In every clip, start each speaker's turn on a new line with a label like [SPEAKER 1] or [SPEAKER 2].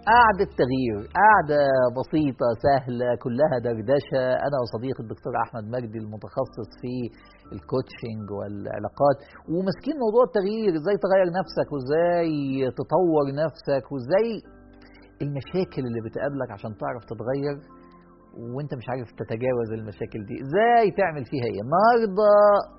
[SPEAKER 1] قعدة تغيير قعدة بسيطة سهلة كلها دردشة أنا وصديقي الدكتور أحمد مجدي المتخصص في الكوتشنج والعلاقات وماسكين موضوع التغيير ازاي تغير نفسك وازاي تطور نفسك وازاي المشاكل اللي بتقابلك عشان تعرف تتغير وانت مش عارف تتجاوز المشاكل دي ازاي تعمل فيها ايه النهارده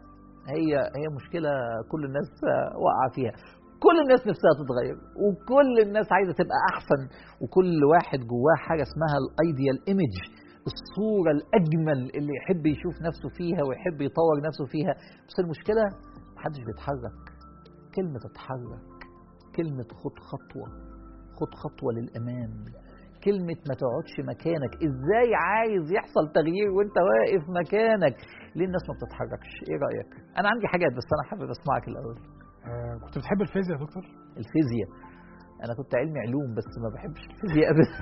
[SPEAKER 1] هي هي مشكله كل الناس واقعه فيها كل الناس نفسها تتغير وكل الناس عايزه تبقى احسن وكل واحد جواه حاجه اسمها الايديال ايمج الصوره الاجمل اللي يحب يشوف نفسه فيها ويحب يطور نفسه فيها بس المشكله محدش بيتحرك كلمه اتحرك كلمه خد خطوه خد خطوه للامام كلمة ما تقعدش مكانك ازاي عايز يحصل تغيير وانت واقف مكانك ليه الناس ما بتتحركش ايه رأيك انا عندي حاجات بس انا حابب اسمعك الاول
[SPEAKER 2] آه كنت بتحب الفيزياء يا دكتور
[SPEAKER 1] الفيزياء انا كنت علمي علوم بس ما بحبش الفيزياء ابدا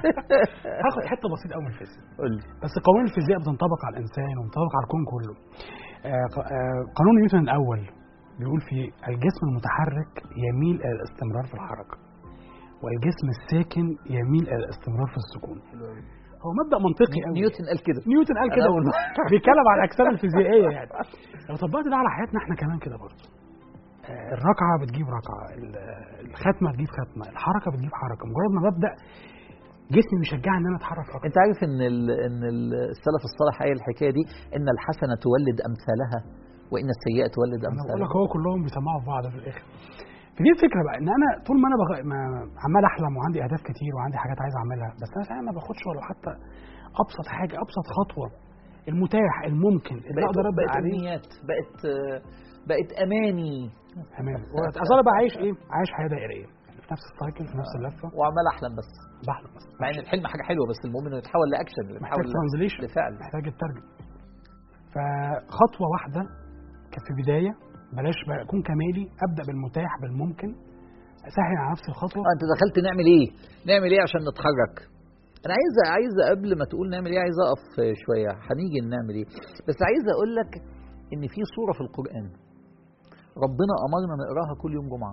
[SPEAKER 2] هاخد حته بسيطه قوي من الفيزياء
[SPEAKER 1] قول لي
[SPEAKER 2] بس قوانين الفيزياء بتنطبق على الانسان وبتنطبق على الكون كله آه ق- آه قانون نيوتن الاول بيقول فيه الجسم المتحرك يميل الى الاستمرار في الحركه والجسم الساكن يميل الى الاستمرار في السكون هو مبدا منطقي قوي
[SPEAKER 1] نيوتن قال كده
[SPEAKER 2] نيوتن قال
[SPEAKER 1] أنا
[SPEAKER 2] كده
[SPEAKER 1] أول مرة.
[SPEAKER 2] بيتكلم على الاجسام الفيزيائيه يعني لو طبقت ده على حياتنا احنا كمان كده برضه آه، الركعه بتجيب ركعه ال- الختمه تجيب ختمه الحركه بتجيب حركه مجرد ما ببدا جسمي بيشجعني ان انا اتحرك اكتر
[SPEAKER 1] انت عارف ان ال ان ال- السلف الصالح قايل الحكايه دي ان الحسنه تولد امثالها وان السيئه تولد
[SPEAKER 2] انا بقول
[SPEAKER 1] امثالها
[SPEAKER 2] لك هو كلهم بيسمعوا في بعض في الاخر فدي الفكره بقى ان انا طول ما انا بغ... ما عمال احلم وعندي اهداف كتير وعندي حاجات عايز اعملها بس انا فعلا ما باخدش ولا حتى ابسط حاجه ابسط خطوه المتاح الممكن اللي
[SPEAKER 1] بقت
[SPEAKER 2] اقدر ابدا
[SPEAKER 1] بقت
[SPEAKER 2] عليه
[SPEAKER 1] امنيات بقت آه، بقت اماني
[SPEAKER 2] تمام اصل انا بقى عايش ايه عايش حياه دائريه يعني في نفس السايكل في نفس اللفه
[SPEAKER 1] وعمال احلم بس
[SPEAKER 2] بحلم بس
[SPEAKER 1] مع ان الحلم حاجه حلوه بس المهم انه يتحول لاكشن
[SPEAKER 2] محتاج
[SPEAKER 1] يتحول
[SPEAKER 2] ترانزليشن
[SPEAKER 1] لفعل
[SPEAKER 2] محتاج الترجم فخطوه واحده كانت في بدايه بلاش بقى اكون كمالي ابدا بالمتاح بالممكن اسهل على نفسي الخطوه
[SPEAKER 1] اه انت دخلت نعمل ايه؟ نعمل ايه عشان نتحرك؟ انا عايز عايز قبل ما تقول نعمل ايه عايز اقف شويه هنيجي نعمل ايه بس عايز اقول لك ان في سوره في القران ربنا امرنا نقراها كل يوم جمعه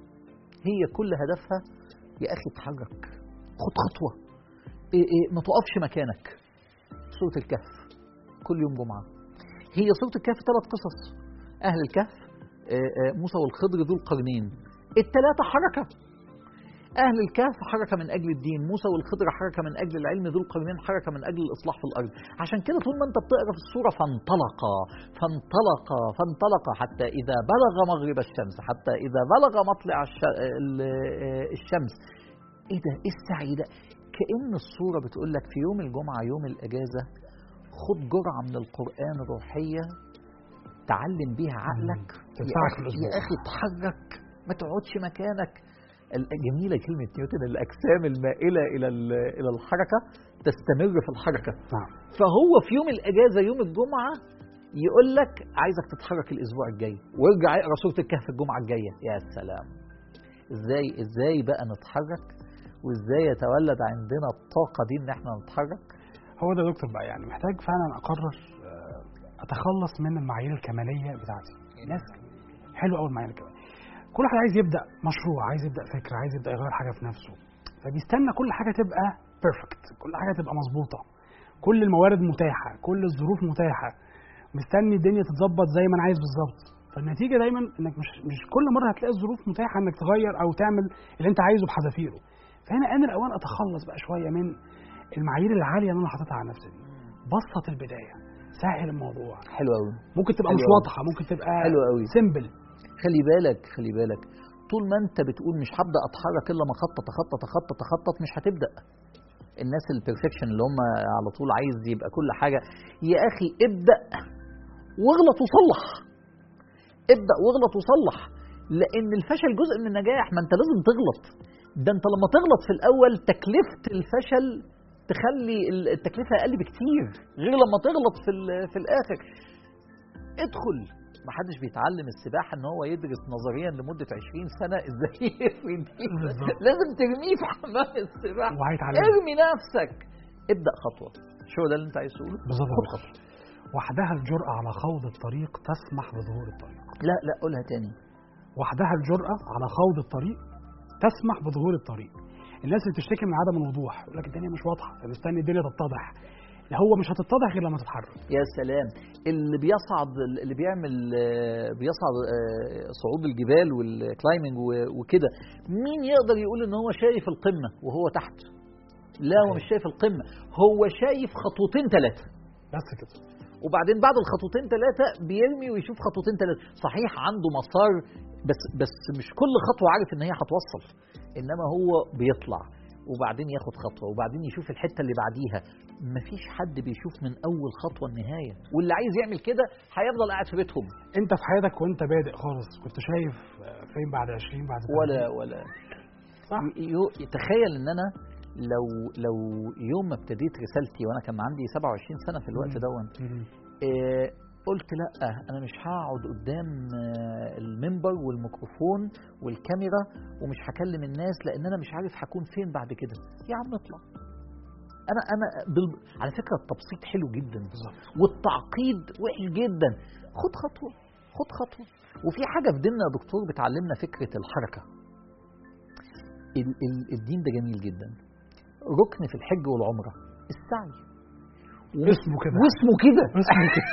[SPEAKER 1] هي كل هدفها يا اخي اتحرك خد خطوه إيه إيه ما تقفش مكانك سوره الكهف كل يوم جمعه هي سوره الكهف ثلاث قصص اهل الكهف آه، آه، موسى والخضر ذو القرنين الثلاثه حركه أهل الكهف حركة من أجل الدين موسى والخضر حركة من أجل العلم ذو القرنين حركة من أجل الإصلاح في الأرض عشان كده طول ما أنت بتقرأ في السورة فانطلقا فانطلقا فانطلقا حتى إذا بلغ مغرب الشمس حتى إذا بلغ مطلع الش- ال- الشمس إيه ده إيه السعي ده كأن السورة بتقول لك في يوم الجمعة يوم الأجازة خد جرعة من القرآن روحية تعلم بيها عقلك يا
[SPEAKER 2] تنفعك في
[SPEAKER 1] أخي,
[SPEAKER 2] الأسبوع.
[SPEAKER 1] يا أخي اتحرك ما تقعدش مكانك جميلة كلمة نيوتن الأجسام المائلة إلى ال- إلى الحركة تستمر في الحركة
[SPEAKER 2] نعم
[SPEAKER 1] فهو في يوم الأجازة يوم الجمعة يقول لك عايزك تتحرك الأسبوع الجاي وارجع اقرا سورة الكهف الجمعة الجاية يا سلام ازاي ازاي بقى نتحرك وازاي يتولد عندنا الطاقة دي ان احنا نتحرك
[SPEAKER 2] هو ده يا دكتور بقى يعني محتاج فعلا اقرر آه، اتخلص من المعايير الكماليه بتاعتي ناس حلو قوي المعايير الكماليه كل واحد عايز يبدا مشروع عايز يبدا فكره عايز يبدا يغير حاجه في نفسه فبيستنى كل حاجه تبقى بيرفكت كل حاجه تبقى مظبوطه كل الموارد متاحه كل الظروف متاحه مستني الدنيا تتظبط زي ما انا عايز بالظبط فالنتيجه دايما انك مش مش كل مره هتلاقي الظروف متاحه انك تغير او تعمل اللي انت عايزه بحذافيره فهنا ان الاوان اتخلص بقى شويه من المعايير العاليه اللي انا حاططها على نفسي دي بسط البدايه سهل الموضوع
[SPEAKER 1] حلو قوي
[SPEAKER 2] ممكن تبقى
[SPEAKER 1] حلو
[SPEAKER 2] مش
[SPEAKER 1] أوي.
[SPEAKER 2] واضحه ممكن تبقى
[SPEAKER 1] حلو قوي
[SPEAKER 2] سيمبل
[SPEAKER 1] خلي بالك خلي بالك طول ما انت بتقول مش هبدا اتحرك الا ما اخطط اخطط اخطط اخطط مش هتبدا الناس البرفكشن اللي هم على طول عايز يبقى كل حاجه يا اخي ابدا واغلط وصلح ابدا واغلط وصلح لان الفشل جزء من النجاح ما انت لازم تغلط ده انت لما تغلط في الاول تكلفه الفشل تخلي التكلفه اقل بكتير غير لما تغلط في ال- في الاخر ادخل ما حدش بيتعلم السباحه ان هو يدرس نظريا لمده 20 سنه ازاي يفرد
[SPEAKER 2] بالظبط.
[SPEAKER 1] لازم ترميه في حمام السباحه
[SPEAKER 2] وهيتعلم
[SPEAKER 1] ارمي نفسك ابدا خطوه شو ده اللي انت عايز تقوله
[SPEAKER 2] بالظبط
[SPEAKER 1] خد خطوه
[SPEAKER 2] وحدها الجرأة على خوض الطريق تسمح بظهور الطريق
[SPEAKER 1] لا لا قولها تاني
[SPEAKER 2] وحدها الجرأة على خوض الطريق تسمح بظهور الطريق الناس اللي بتشتكي من عدم الوضوح يقول لك الدنيا مش واضحه فمستني الدنيا تتضح لا هو مش هتتضح غير لما تتحرك
[SPEAKER 1] يا سلام اللي بيصعد اللي بيعمل آه، بيصعد آه، صعود الجبال والكلايمنج و- وكده مين يقدر يقول ان هو شايف القمه وهو تحت لا هو مش شايف القمه هو شايف خطوتين ثلاثه
[SPEAKER 2] بس كده
[SPEAKER 1] وبعدين بعد الخطوتين ثلاثه بيرمي ويشوف خطوتين ثلاثه صحيح عنده مسار بس بس مش كل خطوه عارف ان هي هتوصل انما هو بيطلع وبعدين ياخد خطوه وبعدين يشوف الحته اللي بعديها مفيش حد بيشوف من اول خطوه النهايه واللي عايز يعمل كده هيفضل قاعد في بيتهم
[SPEAKER 2] انت في حياتك وانت بادئ خالص كنت شايف آه، فين بعد 20 بعد 30
[SPEAKER 1] ولا ولا
[SPEAKER 2] صح
[SPEAKER 1] ي- يو- تخيل ان انا لو لو يوم ما ابتديت رسالتي وانا كان عندي 27 سنه في الوقت
[SPEAKER 2] مم.
[SPEAKER 1] دون
[SPEAKER 2] مم.
[SPEAKER 1] آه، قلت لا انا مش هقعد قدام آه، المنبر والميكروفون والكاميرا ومش هكلم الناس لان انا مش عارف هكون فين بعد كده يا عم اطلع انا انا بال... على فكره التبسيط حلو جدا
[SPEAKER 2] بالظبط
[SPEAKER 1] والتعقيد وحش جدا خد خطوه خد خطوه وفي حاجه في ديننا يا دكتور بتعلمنا فكره الحركه ال... ال... الدين ده جميل جدا ركن في الحج والعمره السعي
[SPEAKER 2] اسمه كده
[SPEAKER 1] واسمه كده
[SPEAKER 2] اسمه كده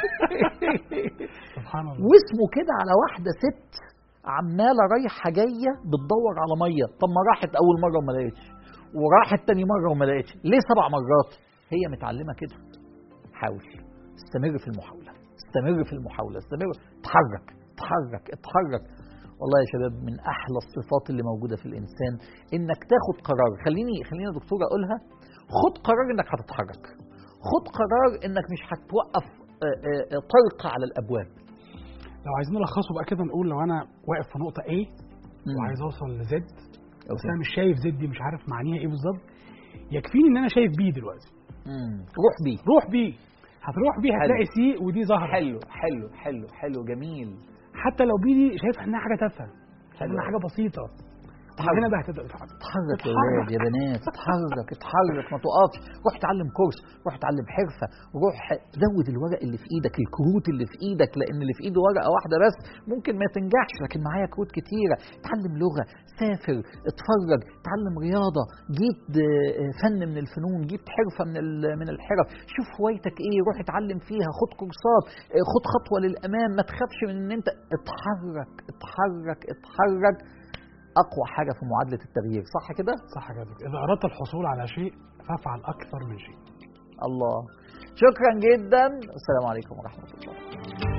[SPEAKER 2] سبحان الله
[SPEAKER 1] واسمه كده على واحدة ست عمالة رايحة جاية بتدور على مية طب ما راحت أول مرة وما لقيتش وراحت تاني مرة وما لقيتش ليه سبع مرات هي متعلمة كده حاول استمر في المحاولة استمر في المحاولة استمر اتحرك اتحرك اتحرك والله يا شباب من أحلى الصفات اللي موجودة في الإنسان إنك تاخد قرار خليني خليني يا دكتور أقولها خد قرار إنك هتتحرك خد قرار إنك مش هتوقف آه، آه، آه، طرق على الأبواب
[SPEAKER 2] لو عايزين نلخصه بقى كده نقول لو انا واقف في نقطه A
[SPEAKER 1] مم.
[SPEAKER 2] وعايز اوصل لزد بس
[SPEAKER 1] أوكي.
[SPEAKER 2] انا مش شايف زد دي مش عارف معنيها ايه بالظبط يكفيني ان انا شايف بي دلوقتي
[SPEAKER 1] مم. روح بيه
[SPEAKER 2] روح بي هتروح بي هتلاقي سي ودي ظاهره
[SPEAKER 1] حلو حلو حلو حلو جميل
[SPEAKER 2] حتى لو بي دي شايفها انها حاجه تافهه شايفها
[SPEAKER 1] حلو.
[SPEAKER 2] انها حاجه بسيطه
[SPEAKER 1] اتحرك.
[SPEAKER 2] هنا بقى هتبدا تتحرك
[SPEAKER 1] اتحرك يا
[SPEAKER 2] اتحرك.
[SPEAKER 1] ولاد يا بنات اتحرك اتحرك ما تقفش روح اتعلم كورس روح اتعلم حرفه روح زود الورق اللي في ايدك الكروت اللي في ايدك لان اللي في ايده ورقه واحده بس ممكن ما تنجحش لكن معايا كروت كتيره اتعلم لغه سافر اتفرج اتعلم رياضه جيت آه، فن من الفنون جيت حرفه من ال- من الحرف شوف هوايتك ايه روح اتعلم فيها خد كورسات آه، خد خطوه للامام ما تخافش من ان انت اتحرك اتحرك اتحرك اقوى حاجه في معادله التغيير صح كده
[SPEAKER 2] صح كده اذا اردت الحصول على شيء فافعل اكثر من شيء
[SPEAKER 1] الله شكرا جدا السلام عليكم ورحمه الله